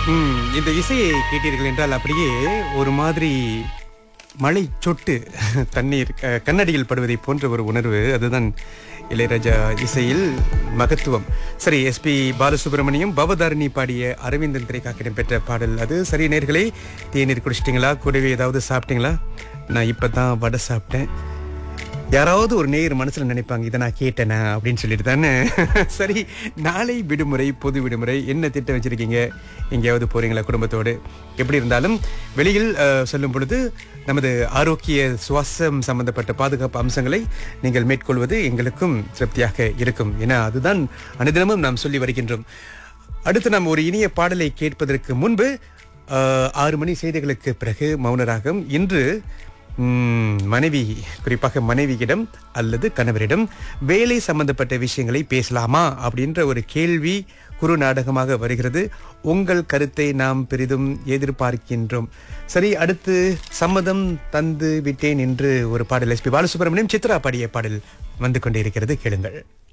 ம், இந்த இசையை கேட்டீர்கள் என்றால் அப்படியே ஒரு மாதிரி மழை சொட்டு தண்ணீர் க- கண்ணடியில் படுவதை போன்ற ஒரு உணர்வு அதுதான் இளையராஜா இசையில் மகத்துவம் சரி எஸ்பி பாலசுப்ரமணியம் பவதாரிணி பாடிய அரவிந்தன் திரைக்காக்கிடம் பெற்ற பாடல் அது சரி நேர்களே தேநீர் குடிச்சிட்டிங்களா கூடவே ஏதாவது சாப்பிட்டீங்களா நான் இப்போ தான் வடை சாப்பிட்டேன் யாராவது ஒரு நேயர் மனசுல நினைப்பாங்க இதை நான் கேட்டேனா அப்படின்னு சொல்லிட்டு தானே சரி நாளை விடுமுறை பொது விடுமுறை என்ன திட்டம் வச்சிருக்கீங்க எங்கேயாவது போறீங்களா குடும்பத்தோடு எப்படி இருந்தாலும் வெளியில் அஹ், செல்லும் பொழுது நமது ஆரோக்கிய சுவாசம் சம்பந்தப்பட்ட பாதுகாப்பு அம்சங்களை நீங்கள் மேற்கொள்வது எங்களுக்கும் திருப்தியாக இருக்கும் ஏன்னா அதுதான் அனுதினமும் நாம் சொல்லி வருகின்றோம் அடுத்து நாம் ஒரு இனிய பாடலை கேட்பதற்கு முன்பு அஹ், ஆறு மணி செய்திகளுக்கு பிறகு மௌனராகம் இன்று ம், மனைவி குறிப்பாக மனைவியிடம் அல்லது கணவரிடம் வேலை சம்பந்தப்பட்ட விஷயங்களை பேசலாமா அப்படின்ற ஒரு கேள்வி குறு நாடகமாக வருகிறது உங்கள் கருத்தை நாம் பெரிதும் எதிர்பார்க்கின்றோம் சரி அடுத்து சம்மதம் தந்து விட்டேன் என்று ஒரு பாடல் எஸ்பி பாலசுப்ரமணியம் சித்ரா பாடிய பாடல் வந்து கொண்டிருக்கிறது கேளுங்கள்